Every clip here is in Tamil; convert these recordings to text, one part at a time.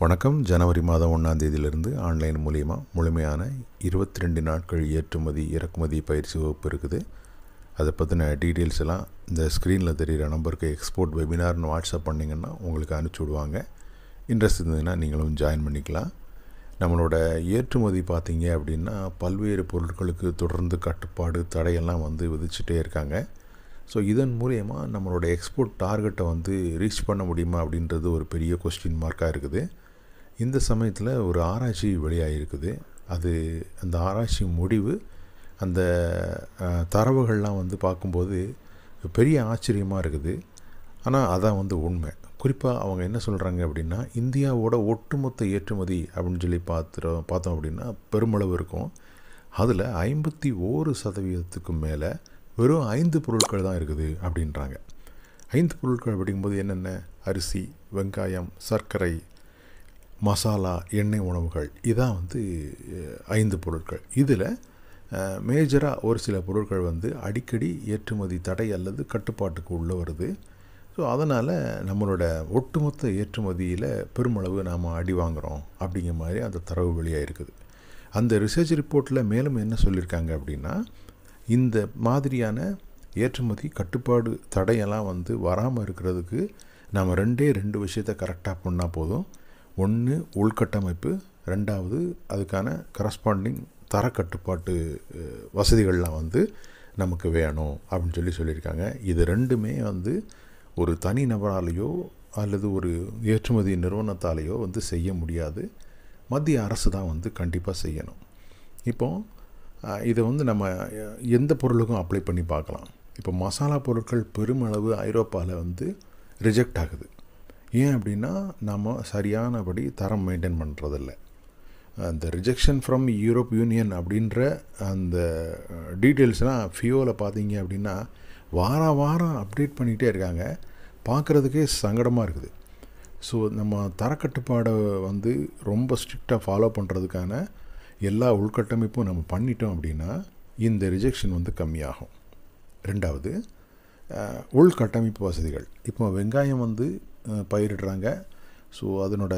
வணக்கம் ஜனவரி மாதம் ஒன்றாம் தேதியிலிருந்து ஆன்லைன் மூலிமா முழுமையான இருபத்தி ரெண்டு நாட்கள் ஏற்றுமதி இறக்குமதி பயிற்சி வகுப்பு இருக்குது அதை பற்றின டீட்டெயில்ஸ் எல்லாம் இந்த ஸ்க்ரீனில் தெரிகிற நம்பருக்கு எக்ஸ்போர்ட் வெபினார்னு வாட்ஸ்அப் பண்ணிங்கன்னா உங்களுக்கு அனுப்பிச்சி விடுவாங்க இன்ட்ரெஸ்ட் இருந்ததுன்னா நீங்களும் ஜாயின் பண்ணிக்கலாம் நம்மளோட ஏற்றுமதி பார்த்தீங்க அப்படின்னா பல்வேறு பொருட்களுக்கு தொடர்ந்து கட்டுப்பாடு தடையெல்லாம் வந்து விதிச்சுட்டே இருக்காங்க ஸோ இதன் மூலயமா நம்மளோட எக்ஸ்போர்ட் டார்கெட்டை வந்து ரீச் பண்ண முடியுமா அப்படின்றது ஒரு பெரிய கொஸ்டின் மார்க்காக இருக்குது இந்த சமயத்தில் ஒரு ஆராய்ச்சி வெளியாகிருக்குது அது அந்த ஆராய்ச்சி முடிவு அந்த அஹ், தரவுகள்லாம் வந்து பார்க்கும்போது பெரிய ஆச்சரியமாக இருக்குது ஆனால் அதான் வந்து உண்மை குறிப்பாக அவங்க என்ன சொல்கிறாங்க அப்படின்னா இந்தியாவோட ஒட்டுமொத்த ஏற்றுமதி அப்படின்னு சொல்லி பார்த்துறோம் பார்த்தோம் அப்படின்னா பெருமளவு இருக்கும் அதில் ஐம்பத்தி ஓரு சதவீதத்துக்கு மேலே வெறும் ஐந்து பொருட்கள் தான் இருக்குது அப்படின்றாங்க ஐந்து பொருட்கள் அப்படிங்கும்போது என்னென்ன அரிசி வெங்காயம் சர்க்கரை மசாலா எண்ணெய் உணவுகள் இதான் வந்து அஹ், ஐந்து பொருட்கள் இதில் மேஜராக ஒரு சில பொருட்கள் வந்து அடிக்கடி ஏற்றுமதி தடை அல்லது கட்டுப்பாட்டுக்கு உள்ள வருது ஸோ அதனால் நம்மளோட ஒட்டுமொத்த ஏற்றுமதியில் பெருமளவு நாம் அடி வாங்குகிறோம் அப்படிங்கிற மாதிரி அந்த தரவு வெளியாக இருக்குது அந்த ரிசர்ச் ரிப்போர்ட்டில் மேலும் என்ன சொல்லியிருக்காங்க அப்படின்னா இந்த மாதிரியான ஏற்றுமதி கட்டுப்பாடு தடையெல்லாம் வந்து வராமல் இருக்கிறதுக்கு நாம் ரெண்டே ரெண்டு விஷயத்தை கரெக்டாக பண்ணால் போதும் ஒன்று உள்கட்டமைப்பு ரெண்டாவது அதுக்கான கரஸ்பாண்டிங் தர கட்டுப்பாட்டு அஹ், வசதிகள்லாம் வந்து நமக்கு வேணும் அப்படின்னு சொல்லி சொல்லியிருக்காங்க இது ரெண்டுமே வந்து ஒரு தனி நபராலேயோ அல்லது ஒரு ஏற்றுமதி நிறுவனத்தாலேயோ வந்து செய்ய முடியாது மத்திய அரசு தான் வந்து கண்டிப்பாக செய்யணும் இப்போ அஹ், இதை வந்து நம்ம அஹ், எந்த பொருளுக்கும் அப்ளை பண்ணி பார்க்கலாம் இப்போ மசாலா பொருட்கள் பெருமளவு ஐரோப்பாவில் வந்து ரிஜெக்ட் ஆகுது ஏன் அப்படின்னா நம்ம சரியானபடி தரம் மெயின்டைன் பண்ணுறதில்ல அந்த ரிஜெக்ஷன் ஃப்ரம் யூரோப் யூனியன் அப்படின்ற அந்த டீட்டெயில்ஸ்லாம் ஃபியோவில் பார்த்தீங்க அப்படின்னா வார வாரம் அப்டேட் பண்ணிகிட்டே இருக்காங்க பார்க்குறதுக்கே சங்கடமாக இருக்குது ஸோ நம்ம தரக்கட்டுப்பாடை வந்து ரொம்ப ஸ்ட்ரிக்டாக ஃபாலோ பண்ணுறதுக்கான எல்லா உள்கட்டமைப்பும் நம்ம பண்ணிட்டோம் அப்படின்னா இந்த ரிஜெக்ஷன் வந்து கம்மியாகும் ரெண்டாவது அஹ், உள்கட்டமைப்பு வசதிகள் இப்போ வெங்காயம் வந்து அஹ், பயிரிடுறாங்க ஸோ அதனோட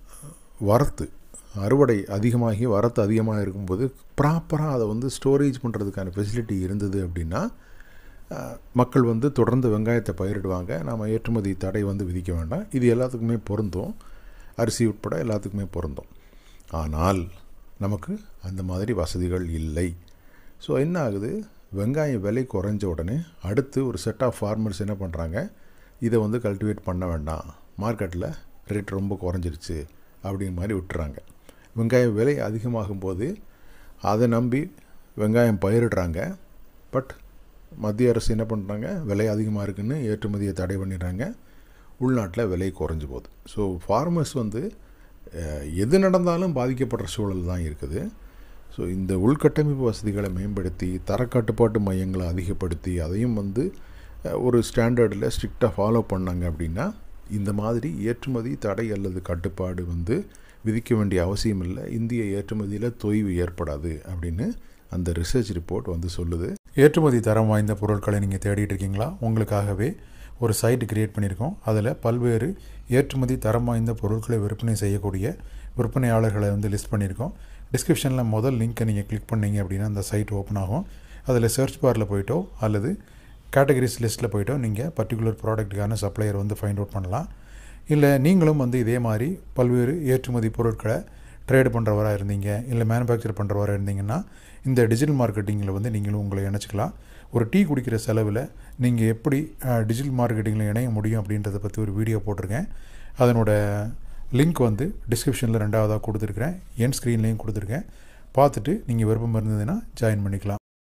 வரத்து அறுவடை அதிகமாகி வரத்து அதிகமாக இருக்கும்போது ப்ராப்பராக அதை வந்து ஸ்டோரேஜ் பண்ணுறதுக்கான ஃபெசிலிட்டி இருந்தது அப்படின்னா அஹ், மக்கள் வந்து தொடர்ந்து வெங்காயத்தை பயிரிடுவாங்க நாம் ஏற்றுமதி தடை வந்து விதிக்க வேண்டாம் இது எல்லாத்துக்குமே பொருந்தும் அரிசி உட்பட எல்லாத்துக்குமே பொருந்தும் ஆனால் நமக்கு அந்த மாதிரி வசதிகள் இல்லை ஸோ என்ன ஆகுது வெங்காயம் விலை குறைஞ்ச உடனே அடுத்து ஒரு செட் ஆஃப் ஃபார்மர்ஸ் என்ன பண்ணுறாங்க இதை வந்து கல்டிவேட் பண்ண வேண்டாம் மார்க்கெட்டில் ரேட் ரொம்ப குறைஞ்சிருச்சு அப்படிங்கிற மாதிரி விட்டுறாங்க வெங்காயம் விலை அதிகமாகும் போது அதை நம்பி வெங்காயம் பயிரிடுறாங்க பட் மத்திய அரசு என்ன பண்ணுறாங்க விலை அதிகமாக இருக்குன்னு ஏற்றுமதியை தடை பண்ணிடுறாங்க உள்நாட்டில் விலை குறைஞ்சு போகுது ஸோ ஃபார்மர்ஸ் வந்து அஹ், எது நடந்தாலும் பாதிக்கப்படுற சூழல் தான் இருக்குது ஸோ இந்த உள்கட்டமைப்பு வசதிகளை மேம்படுத்தி தரக்கட்டுப்பாட்டு மையங்களை அதிகப்படுத்தி அதையும் வந்து அஹ், ஒரு ஸ்டாண்டர்டில் ஸ்ட்ரிக்டாக ஃபாலோ பண்ணாங்க அப்படின்னா இந்த மாதிரி ஏற்றுமதி தடை அல்லது கட்டுப்பாடு வந்து விதிக்க வேண்டிய அவசியம் இல்லை இந்திய ஏற்றுமதியில் தொய்வு ஏற்படாது அப்படின்னு அந்த ரிசர்ச் ரிப்போர்ட் வந்து சொல்லுது ஏற்றுமதி தரம் வாய்ந்த பொருட்களை நீங்கள் தேடிட்டு இருக்கீங்களா உங்களுக்காகவே ஒரு சைட் கிரியேட் பண்ணியிருக்கோம் அதில் பல்வேறு ஏற்றுமதி தரம் வாய்ந்த பொருட்களை விற்பனை செய்யக்கூடிய விற்பனையாளர்களை வந்து லிஸ்ட் பண்ணியிருக்கோம் டிஸ்கிரிப்ஷனில் முதல் லிங்க்கை நீங்கள் கிளிக் பண்ணீங்க அப்படின்னா அந்த சைட் ஓப்பன் ஆகும் அதில் சர்ச் பாரில் போயிட்டோ அல்லது கேட்டகரிஸ் லிஸ்ட்டில் போயிட்டோ நீங்கள் பர்டிகுலர் ப்ராடக்ட்டுக்கான சப்ளையர் வந்து ஃபைண்ட் அவுட் பண்ணலாம் இல்லை நீங்களும் வந்து இதே மாதிரி பல்வேறு ஏற்றுமதி பொருட்களை ட்ரேடு பண்ணுறவராக இருந்தீங்க இல்லை மேனுஃபேக்சர் பண்ணுறவராக இருந்தீங்கன்னா இந்த டிஜிட்டல் மார்க்கெட்டிங்கில் வந்து நீங்களும் உங்களை இணைச்சிக்கலாம் ஒரு டீ குடிக்கிற செலவில் நீங்கள் எப்படி டிஜிட்டல் மார்க்கெட்டிங்கில் இணைய முடியும் அப்படின்றத பற்றி ஒரு வீடியோ போட்டிருக்கேன் அதனோட லிங்க் வந்து டிஸ்கிரிப்ஷனில் ரெண்டாவதாக கொடுத்துருக்குறேன் என் ஸ்க்ரீன்லேயும் கொடுத்துருக்கேன் பார்த்துட்டு நீங்கள் விருப்பம் இருந்ததுன்னா ஜாயின் பண்ணிக்கலாம்